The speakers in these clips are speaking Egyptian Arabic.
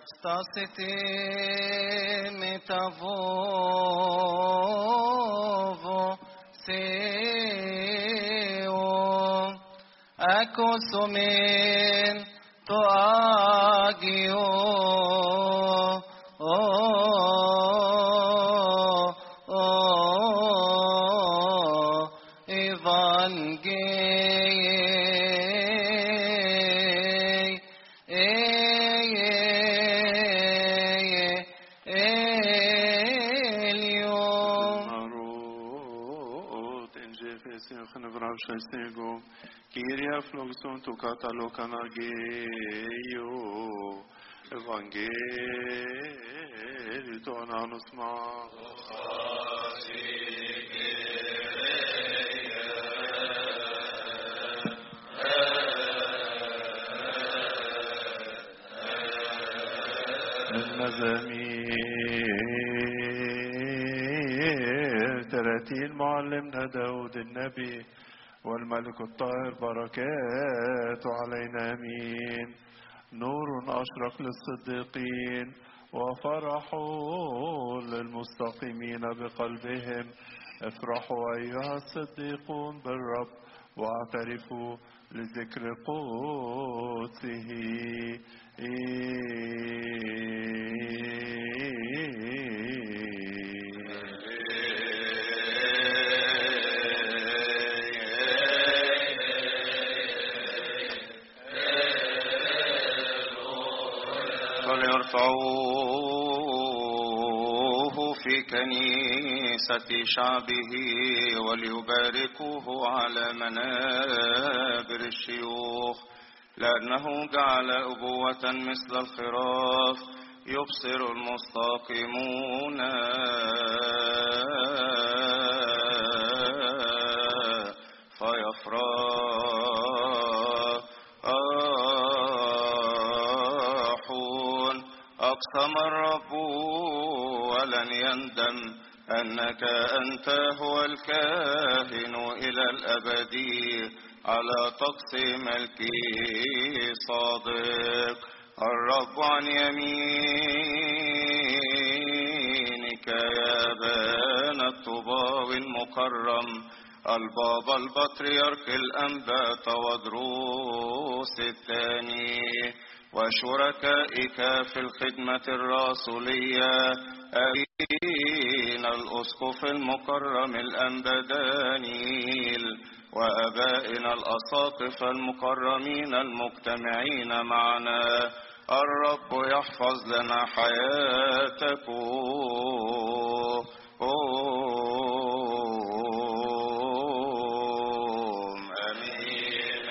stasiti metavovo seo acosumin to agio Narod, en Jefferson, Genevrav Shestego, Kyria Flogson, Tukata Lokanageyo, Evangeliu ton anusma. المزامير تراتيل معلمنا داود النبي والملك الطاهر بركات علينا امين نور اشرق للصديقين وفرح للمستقيمين بقلبهم افرحوا ايها الصديقون بالرب واعترفوا لذكر قدسه فليرفعوه في كنيسة شعبه وليباركوه على منابر الشيوخ لأنه جعل أبوة مثل الخراف يبصر المستقيمون فيفرحون أقسم الرب ولن يندم أنك أنت هو الكاهن إلى الأبد على طقس ملكي صادق الرب عن يمينك يا بان الطباو المكرم البابا البطريرك الأنبات ودروس الثاني وشركائك في الخدمة الرسولية أبينا الأسقف المكرم الأنبدانيل وأبائنا الأساقفة المكرمين المجتمعين معنا الرب يحفظ لنا حياتكم آمين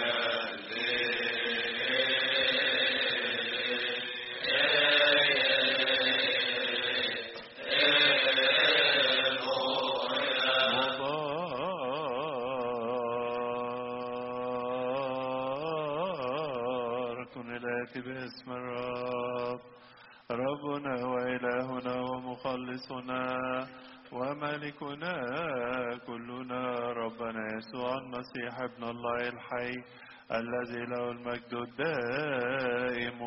مبارك الآتي باسم الرب ربنا وإلهنا ومخلصنا وملكنا كلنا ربنا يسوع المسيح ابن الله الحي الذي له المجد الدائم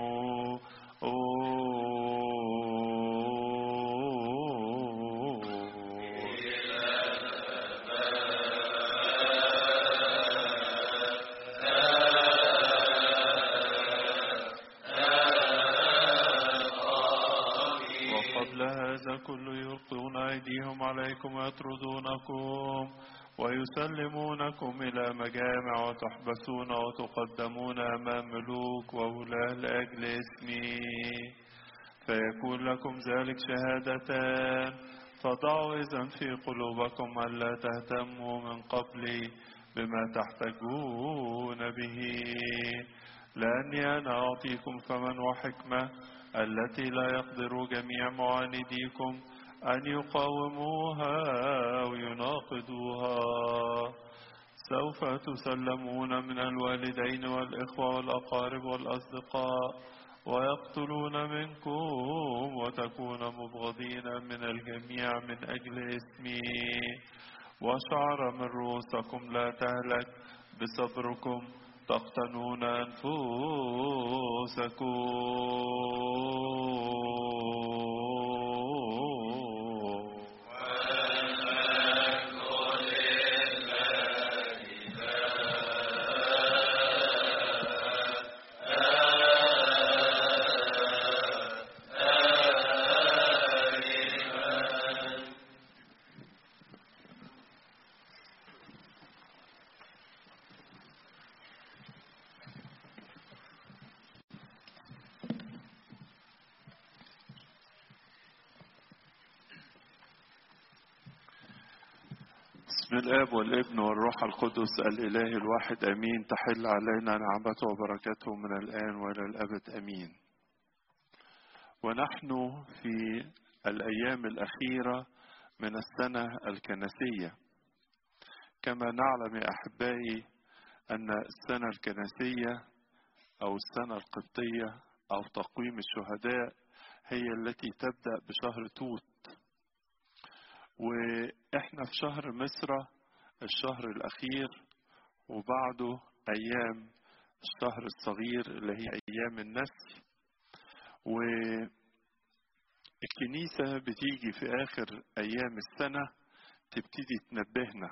وقبل هذا كل يلقون أيديهم عليكم ويطردونكم ويسلمونكم إلى مجامع وتحبسون وتقدمون أمام ملوك وولاة لأجل اسمي فيكون لكم ذلك شهادتان فضعوا إذا في قلوبكم ألا تهتموا من قبل بما تحتاجون به لأني أنا أعطيكم فمن وحكمة التي لا يقدر جميع معانديكم أن يقاوموها أو يناقضوها سوف تسلمون من الوالدين والإخوة والأقارب والأصدقاء ويقتلون منكم وتكون مبغضين من الجميع من أجل اسمي وشعر من رؤوسكم لا تهلك بصبركم تقتنون أنفسكم بسم الاب والابن والروح القدس الاله الواحد امين تحل علينا نعمته وبركاته من الان والى الابد امين ونحن في الايام الاخيره من السنه الكنسيه كما نعلم يا احبائي ان السنه الكنسيه او السنه القبطيه او تقويم الشهداء هي التي تبدا بشهر توت واحنا في شهر مصر الشهر الاخير وبعده ايام الشهر الصغير اللي هي ايام النسل والكنيسه بتيجي في اخر ايام السنه تبتدي تنبهنا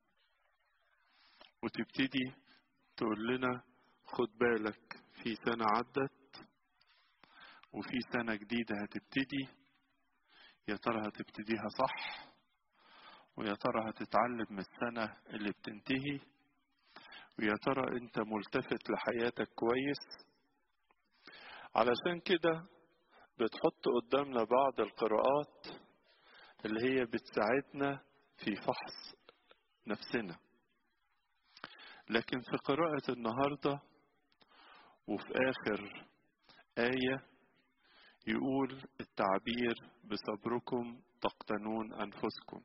وتبتدي تقول لنا خد بالك في سنه عدت وفي سنه جديده هتبتدي يا ترى هتبتديها صح ويا ترى هتتعلم من السنة اللي بتنتهي ويا ترى انت ملتفت لحياتك كويس علشان كده بتحط قدامنا بعض القراءات اللي هي بتساعدنا في فحص نفسنا لكن في قراءة النهاردة وفي آخر آية يقول التعبير بصبركم تقتنون أنفسكم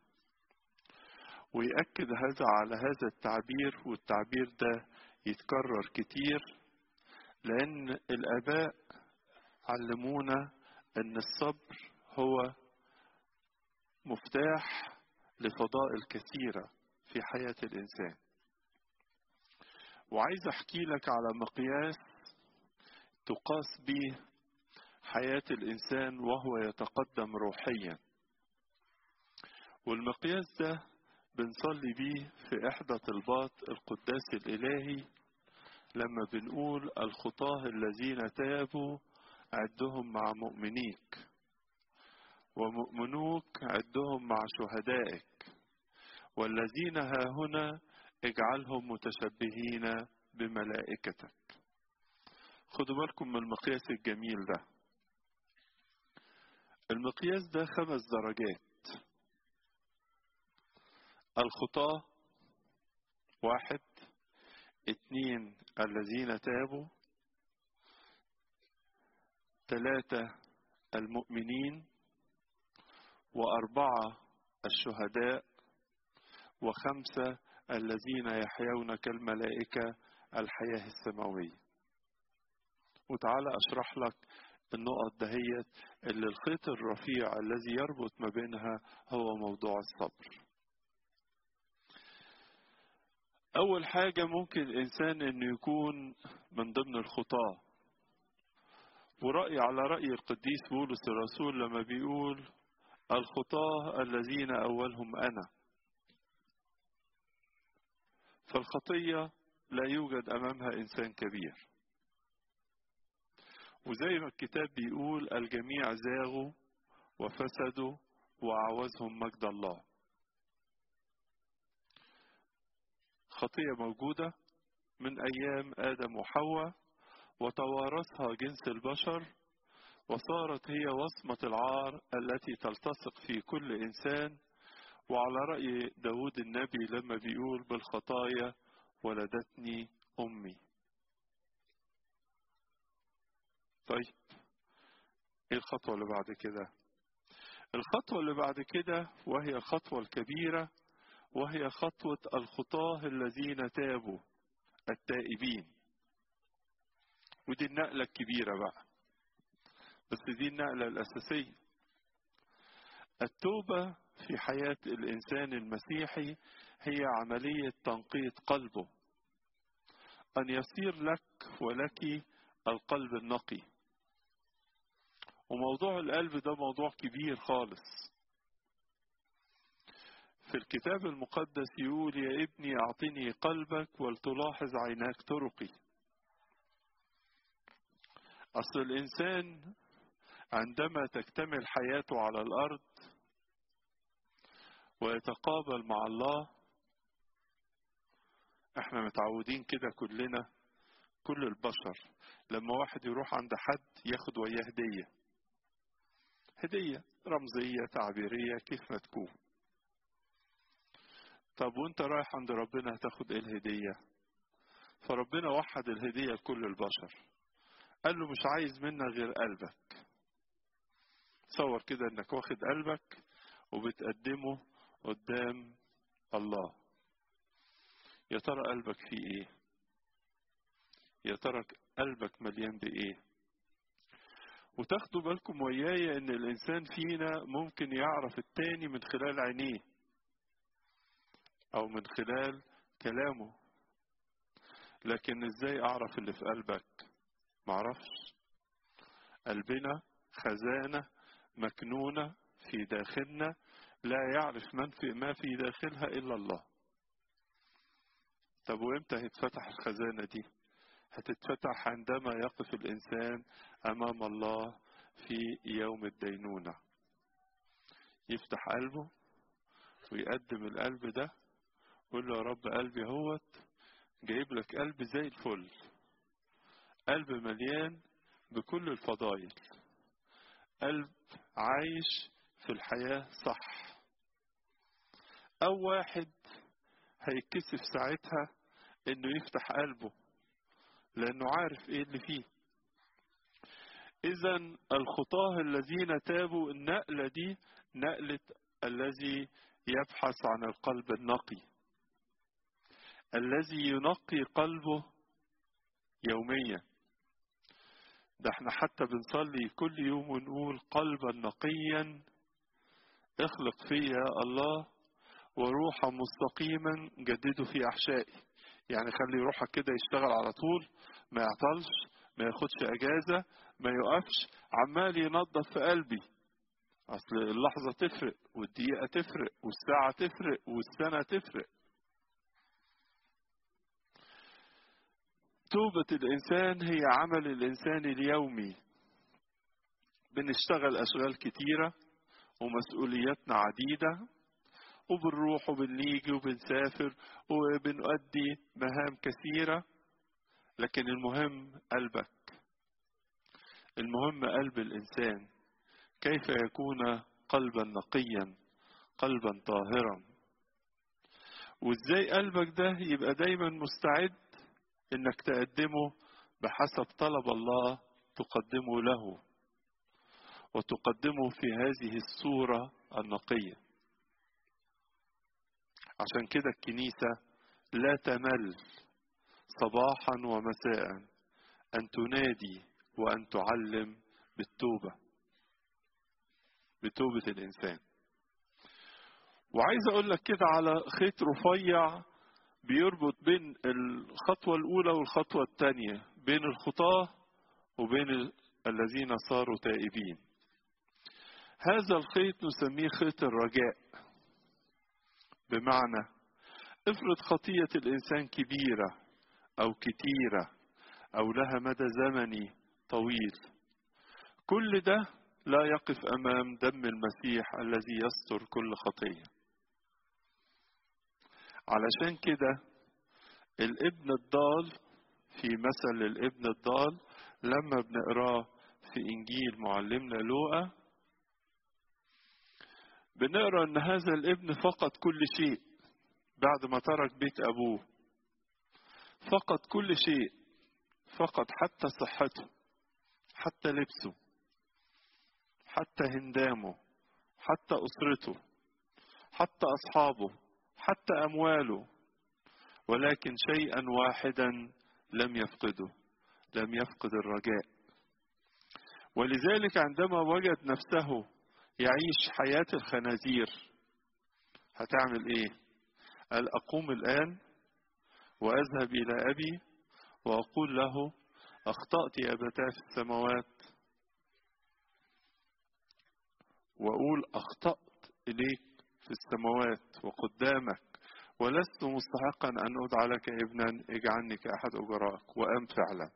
ويأكد هذا على هذا التعبير والتعبير ده يتكرر كتير لأن الآباء علمونا أن الصبر هو مفتاح لفضائل كثيرة في حياة الإنسان وعايز أحكي لك على مقياس تقاس به حياة الإنسان وهو يتقدم روحيا والمقياس ده بنصلي بيه في إحدى طلبات القداس الإلهي لما بنقول الخطاة الذين تابوا عدهم مع مؤمنيك ومؤمنوك عدهم مع شهدائك والذين ها هنا اجعلهم متشبهين بملائكتك خدوا بالكم من المقياس الجميل ده المقياس ده خمس درجات الخطاة واحد اتنين الذين تابوا ثلاثة المؤمنين وأربعة الشهداء وخمسة الذين يحيون كالملائكة الحياة السماوية وتعالى أشرح لك النقط دهيت اللي الخيط الرفيع الذي يربط ما بينها هو موضوع الصبر أول حاجة ممكن الإنسان إنه يكون من ضمن الخطاة ورأي على رأي القديس بولس الرسول لما بيقول الخطاة الذين أولهم أنا فالخطية لا يوجد أمامها إنسان كبير وزي ما الكتاب بيقول الجميع زاغوا وفسدوا وعوزهم مجد الله خطية موجودة من أيام آدم وحواء وتوارثها جنس البشر وصارت هي وصمة العار التي تلتصق في كل إنسان وعلى رأي داود النبي لما بيقول بالخطايا ولدتني أمي طيب ايه الخطوة اللي بعد كده الخطوة اللي بعد كده وهي الخطوة الكبيرة وهي خطوة الخطاة الذين تابوا التائبين ودي النقلة الكبيرة بقى بس دي النقلة الأساسية التوبة في حياة الإنسان المسيحي هي عملية تنقية قلبه أن يصير لك ولك القلب النقي وموضوع القلب ده موضوع كبير خالص في الكتاب المقدس يقول يا ابني أعطني قلبك ولتلاحظ عيناك طرقي أصل الإنسان عندما تكتمل حياته على الأرض ويتقابل مع الله احنا متعودين كده كلنا كل البشر لما واحد يروح عند حد ياخد وياه هدية هدية رمزية تعبيرية كيف ما تكون طب وانت رايح عند ربنا هتاخد ايه الهدية فربنا وحد الهدية لكل البشر قال له مش عايز منك غير قلبك تصور كده انك واخد قلبك وبتقدمه قدام الله يا ترى قلبك فيه ايه يا ترى قلبك مليان بايه وتاخدوا بالكم وياي ان الانسان فينا ممكن يعرف التاني من خلال عينيه او من خلال كلامه لكن ازاي اعرف اللي في قلبك معرفش قلبنا خزانة مكنونة في داخلنا لا يعرف من في ما في داخلها الا الله طب وامتى هتفتح الخزانة دي هتتفتح عندما يقف الانسان امام الله في يوم الدينونة يفتح قلبه ويقدم القلب ده يقول له يا رب قلبي هوت جايب لك قلب زي الفل قلب مليان بكل الفضائل قلب عايش في الحياة صح أو واحد هيتكسف ساعتها إنه يفتح قلبه لأنه عارف إيه اللي فيه إذا الخطاة الذين تابوا النقلة دي نقلة الذي يبحث عن القلب النقي الذي ينقي قلبه يوميا ده احنا حتى بنصلي كل يوم ونقول قلبا نقيا اخلق فيا يا الله وروحا مستقيما جدده في احشائي يعني خلي روحك كده يشتغل على طول ما يعطلش ما ياخدش اجازه ما يقفش عمال ينظف في قلبي اصل اللحظه تفرق والدقيقه تفرق والساعه تفرق والسنه تفرق توبة الإنسان هي عمل الإنسان اليومي بنشتغل أشغال كتيرة ومسؤولياتنا عديدة وبنروح وبنيجي وبنسافر وبنؤدي مهام كثيرة لكن المهم قلبك المهم قلب الإنسان كيف يكون قلبا نقيا قلبا طاهرا وازاي قلبك ده يبقى دايما مستعد انك تقدمه بحسب طلب الله تقدمه له وتقدمه في هذه الصورة النقية عشان كده الكنيسة لا تمل صباحا ومساء أن تنادي وأن تعلم بالتوبة بتوبة الإنسان وعايز أقول لك كده على خيط رفيع بيربط بين الخطوة الأولى والخطوة الثانية بين الخطاة وبين الذين صاروا تائبين هذا الخيط نسميه خيط الرجاء بمعنى افرض خطية الإنسان كبيرة أو كتيرة أو لها مدى زمني طويل كل ده لا يقف أمام دم المسيح الذي يستر كل خطيه علشان كده الابن الضال في مثل الابن الضال لما بنقراه في انجيل معلمنا لوقا بنقرا ان هذا الابن فقد كل شيء بعد ما ترك بيت ابوه فقد كل شيء فقد حتى صحته حتى لبسه حتى هندامه حتى اسرته حتى اصحابه حتى امواله ولكن شيئا واحدا لم يفقده لم يفقد الرجاء ولذلك عندما وجد نفسه يعيش حياه الخنازير هتعمل ايه قال اقوم الان واذهب الى ابي واقول له اخطات يا ابتاه في السماوات واقول اخطات اليك في السماوات وقدامك ولست مستحقا أن أدعى لك ابنا اجعلني كأحد أجراءك وأم فعلا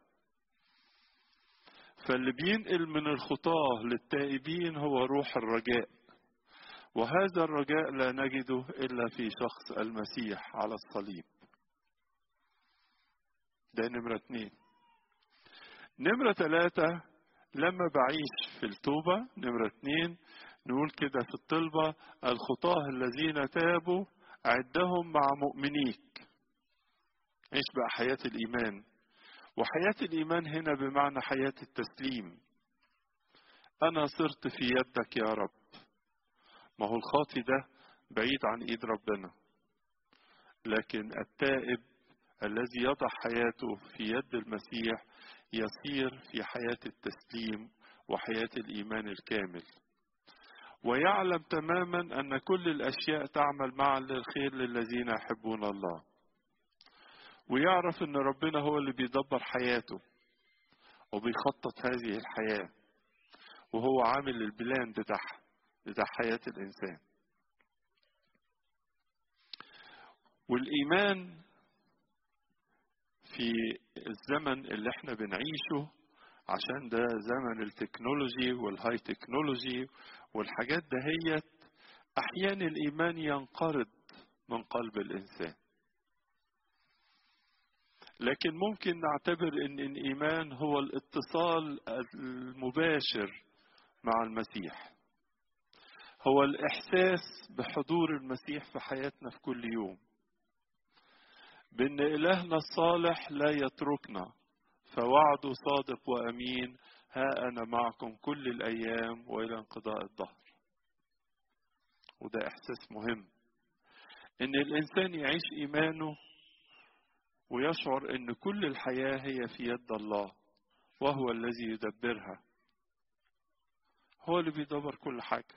فاللي بينقل من الخطاة للتائبين هو روح الرجاء وهذا الرجاء لا نجده إلا في شخص المسيح على الصليب ده نمرة اتنين نمرة ثلاثة لما بعيش في التوبة نمرة اتنين نقول كده في الطلبة الخطاة الذين تابوا عدهم مع مؤمنيك عيش بقى حياة الإيمان وحياة الإيمان هنا بمعنى حياة التسليم أنا صرت في يدك يا رب ما هو الخاطي ده بعيد عن إيد ربنا لكن التائب الذي يضع حياته في يد المسيح يصير في حياة التسليم وحياة الإيمان الكامل ويعلم تماما أن كل الأشياء تعمل معا للخير للذين يحبون الله ويعرف أن ربنا هو اللي بيدبر حياته وبيخطط هذه الحياة وهو عامل البلان بتاعها بتاع حياة الإنسان والإيمان في الزمن اللي احنا بنعيشه عشان ده زمن التكنولوجي والهاي تكنولوجي والحاجات دهيت أحيانا الإيمان ينقرض من قلب الإنسان لكن ممكن نعتبر ان الايمان هو الاتصال المباشر مع المسيح هو الاحساس بحضور المسيح في حياتنا في كل يوم بان الهنا الصالح لا يتركنا فوعده صادق وامين ها انا معكم كل الايام والى انقضاء الدهر وده احساس مهم ان الانسان يعيش ايمانه ويشعر ان كل الحياه هي في يد الله وهو الذي يدبرها هو اللي بيدبر كل حاجه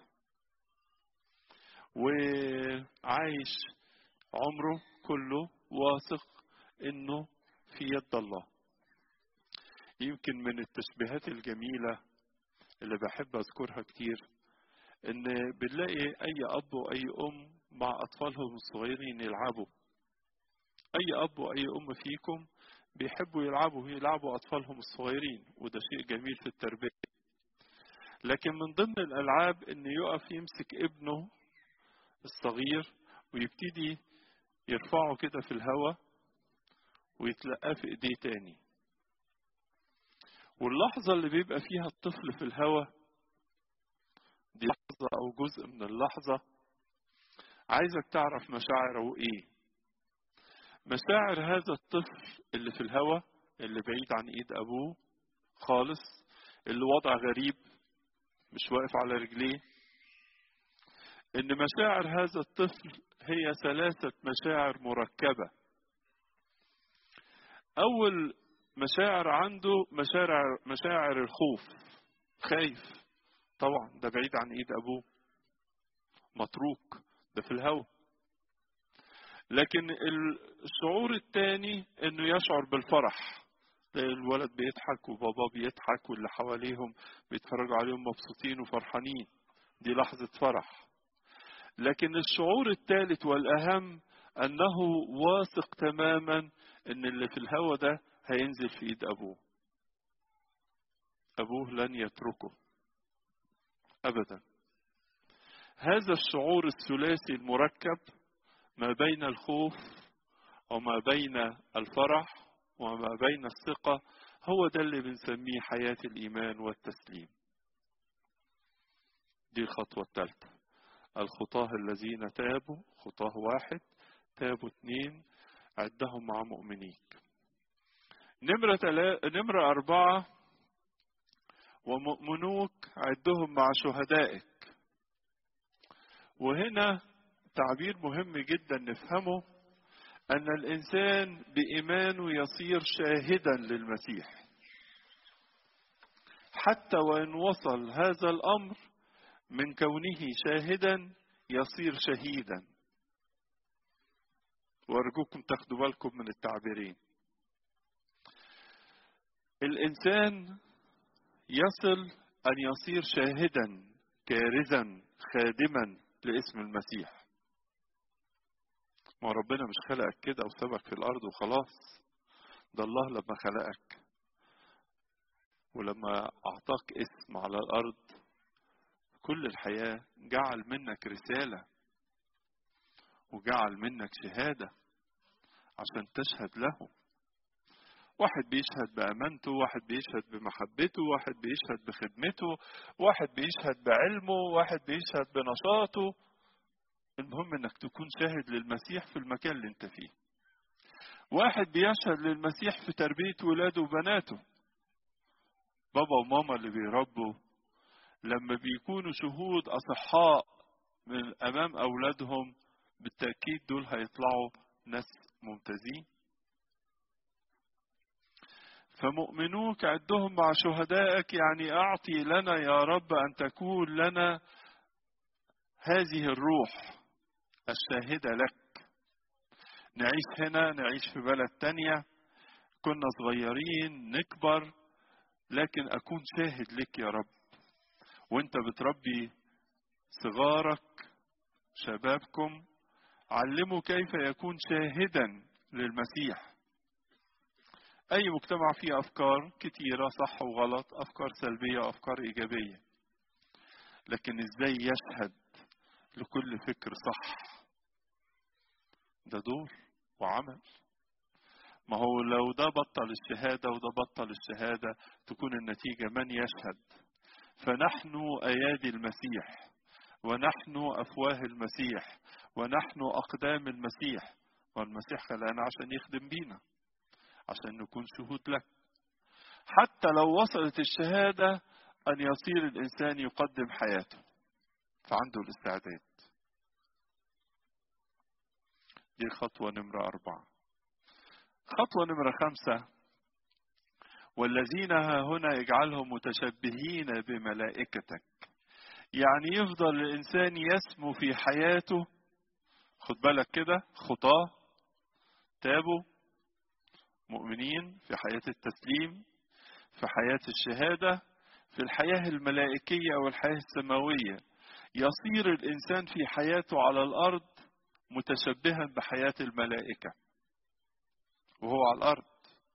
وعايش عمره كله واثق انه في يد الله يمكن من التشبيهات الجميله اللي بحب اذكرها كتير ان بنلاقي اي اب واي ام مع اطفالهم الصغيرين يلعبوا اي اب واي ام فيكم بيحبوا يلعبوا يلعبوا اطفالهم الصغيرين وده شيء جميل في التربيه لكن من ضمن الالعاب ان يقف يمسك ابنه الصغير ويبتدي يرفعه كده في الهواء ويتلقاه في ايديه تاني واللحظة اللي بيبقى فيها الطفل في الهواء دي لحظة أو جزء من اللحظة عايزك تعرف مشاعره إيه مشاعر هذا الطفل اللي في الهواء اللي بعيد عن إيد أبوه خالص اللي وضع غريب مش واقف على رجليه ان مشاعر هذا الطفل هي ثلاثة مشاعر مركبة اول مشاعر عنده مشاعر مشاعر الخوف خايف طبعا ده بعيد عن ايد ابوه متروك ده في الهوى لكن الشعور الثاني انه يشعر بالفرح الولد بيضحك وبابا بيضحك واللي حواليهم بيتفرجوا عليهم مبسوطين وفرحانين دي لحظة فرح لكن الشعور الثالث والأهم أنه واثق تماما أن اللي في الهوى ده هينزل في إيد أبوه أبوه لن يتركه أبدا هذا الشعور الثلاثي المركب ما بين الخوف وما بين الفرح وما بين الثقة هو ده اللي بنسميه حياة الإيمان والتسليم دي الخطوة الثالثة الخطاه الذين تابوا خطاه واحد تابوا اثنين عدهم مع مؤمنيك نمرة تلا... نمرة أربعة ومؤمنوك عدهم مع شهدائك وهنا تعبير مهم جدا نفهمه أن الإنسان بإيمانه يصير شاهدا للمسيح حتى وإن وصل هذا الأمر من كونه شاهدا يصير شهيدا وارجوكم تاخدوا بالكم من التعبيرين الانسان يصل ان يصير شاهدا كارزا خادما لاسم المسيح ما ربنا مش خلقك كده وسابك في الارض وخلاص ده الله لما خلقك ولما اعطاك اسم على الارض كل الحياة جعل منك رسالة وجعل منك شهادة عشان تشهد له واحد بيشهد بأمانته واحد بيشهد بمحبته واحد بيشهد بخدمته واحد بيشهد بعلمه واحد بيشهد بنشاطه المهم انك تكون شاهد للمسيح في المكان اللي انت فيه واحد بيشهد للمسيح في تربية ولاده وبناته بابا وماما اللي بيربوا لما بيكونوا شهود أصحاء من أمام أولادهم بالتأكيد دول هيطلعوا ناس ممتازين فمؤمنوك عدهم مع شهدائك يعني أعطي لنا يا رب أن تكون لنا هذه الروح الشاهدة لك نعيش هنا نعيش في بلد تانية كنا صغيرين نكبر لكن أكون شاهد لك يا رب وانت بتربي صغارك شبابكم علموا كيف يكون شاهدا للمسيح أي مجتمع فيه أفكار كتيرة صح وغلط أفكار سلبية أفكار إيجابية لكن إزاي يشهد لكل فكر صح ده دور وعمل ما هو لو ده بطل الشهادة وده بطل الشهادة تكون النتيجة من يشهد فنحن أيادي المسيح ونحن أفواه المسيح ونحن أقدام المسيح والمسيح خلقنا عشان يخدم بينا عشان نكون شهود لك حتى لو وصلت الشهادة أن يصير الإنسان يقدم حياته فعنده الاستعداد دي خطوة نمرة أربعة خطوة نمرة خمسة والذين ها هنا اجعلهم متشبهين بملائكتك يعني يفضل الإنسان يسمو في حياته خد بالك كده خطاه تابوا مؤمنين في حياة التسليم في حياة الشهادة في الحياة الملائكية أو الحياة السماوية يصير الإنسان في حياته على الأرض متشبها بحياة الملائكة وهو على الأرض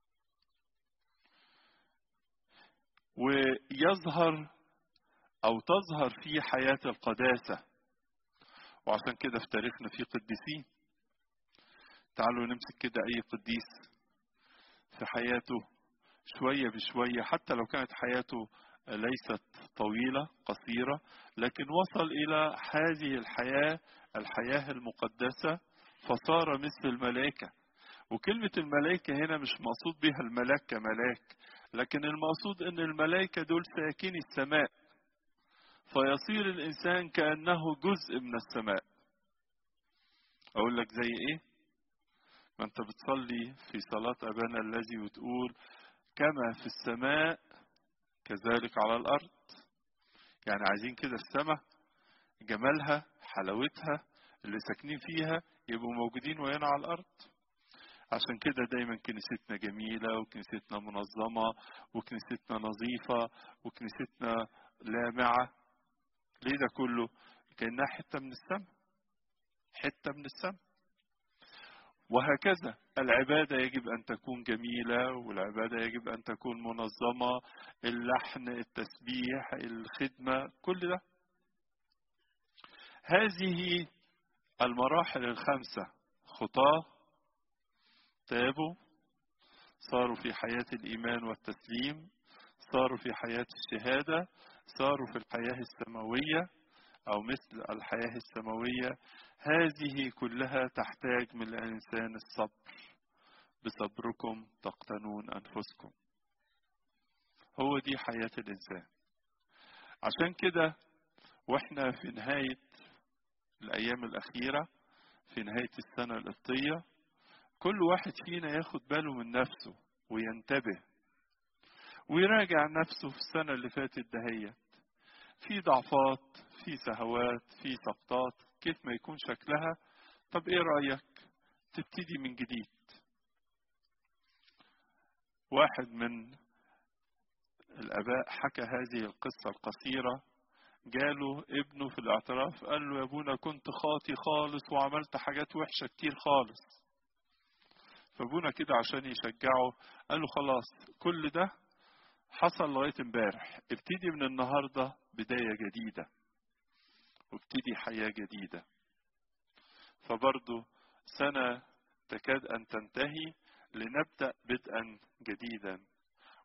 ويظهر أو تظهر في حياة القداسة وعشان كده في تاريخنا في قديسين تعالوا نمسك كده أي قديس في حياته شوية بشوية حتى لو كانت حياته ليست طويلة قصيرة لكن وصل إلى هذه الحياة الحياة المقدسة فصار مثل الملائكة وكلمة الملائكة هنا مش مقصود بها الملاك كملاك لكن المقصود ان الملائكة دول ساكني السماء فيصير الانسان كأنه جزء من السماء اقول لك زي ايه ما انت بتصلي في صلاة ابانا الذي وتقول كما في السماء كذلك على الارض يعني عايزين كده السماء جمالها حلاوتها اللي ساكنين فيها يبقوا موجودين ويانا على الارض عشان كده دايما كنيستنا جميلة وكنيستنا منظمة وكنيستنا نظيفة وكنيستنا لامعة ليه ده كله كأنها حتة من السماء حتة من السماء وهكذا العبادة يجب أن تكون جميلة والعبادة يجب أن تكون منظمة اللحن التسبيح الخدمة كل ده هذه المراحل الخمسة خطاه تابوا صاروا في حياة الإيمان والتسليم صاروا في حياة الشهادة صاروا في الحياة السماوية أو مثل الحياة السماوية هذه كلها تحتاج من الإنسان الصبر بصبركم تقتنون أنفسكم هو دي حياة الإنسان عشان كده وإحنا في نهاية الأيام الأخيرة في نهاية السنة القبطية كل واحد فينا ياخد باله من نفسه وينتبه ويراجع نفسه في السنة اللي فاتت دهيت في ضعفات في سهوات في سقطات كيف ما يكون شكلها طب ايه رأيك تبتدي من جديد واحد من الآباء حكى هذه القصة القصيرة جاله ابنه في الاعتراف قال له يا ابونا كنت خاطي خالص وعملت حاجات وحشة كتير خالص فابونا كده عشان يشجعه قال له خلاص كل ده حصل لغاية امبارح ابتدي من النهاردة بداية جديدة وابتدي حياة جديدة فبرضه سنة تكاد أن تنتهي لنبدأ بدءا جديدا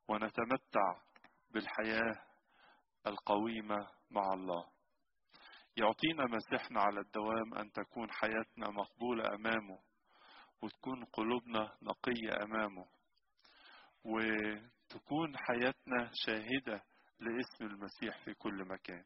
ونتمتع بالحياة القويمة مع الله يعطينا مسيحنا على الدوام أن تكون حياتنا مقبولة أمامه وتكون قلوبنا نقية أمامه وتكون حياتنا شاهدة لاسم المسيح في كل مكان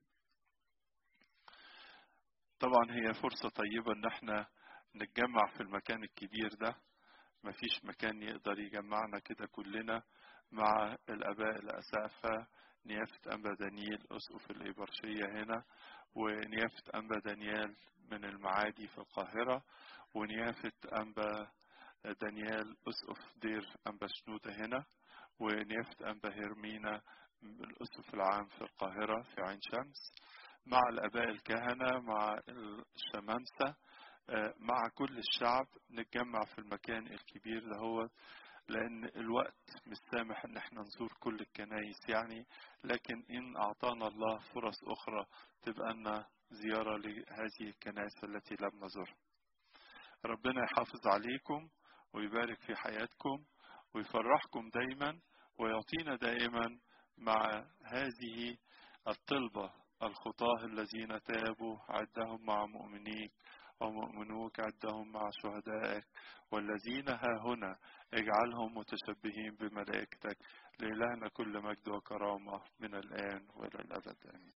طبعا هي فرصة طيبة ان احنا نتجمع في المكان الكبير ده مفيش مكان يقدر يجمعنا كده كلنا مع الآباء الأسافة نيافة أنبا دانيال أسقف الإبرشية هنا ونيافة أنبا دانيال من المعادي في القاهرة ونيافة أنبا دانيال أسقف دير أنبا شنودة هنا ونيافة أنبا هيرمينا الأسقف العام في القاهرة في عين شمس مع الآباء الكهنة مع الشمامسة مع كل الشعب نتجمع في المكان الكبير ده هو لأن الوقت مش سامح إن احنا نزور كل الكنايس يعني لكن إن أعطانا الله فرص أخرى تبقى لنا زيارة لهذه الكنائس التي لم نزورها ربنا يحافظ عليكم ويبارك في حياتكم ويفرحكم دايما ويعطينا دائما مع هذه الطلبة الخطاه الذين تابوا عدهم مع مؤمنيك ومؤمنوك عدهم مع شهدائك والذين ها هنا اجعلهم متشبهين بملائكتك لإلهنا كل مجد وكرامة من الآن وإلى الأبد آمين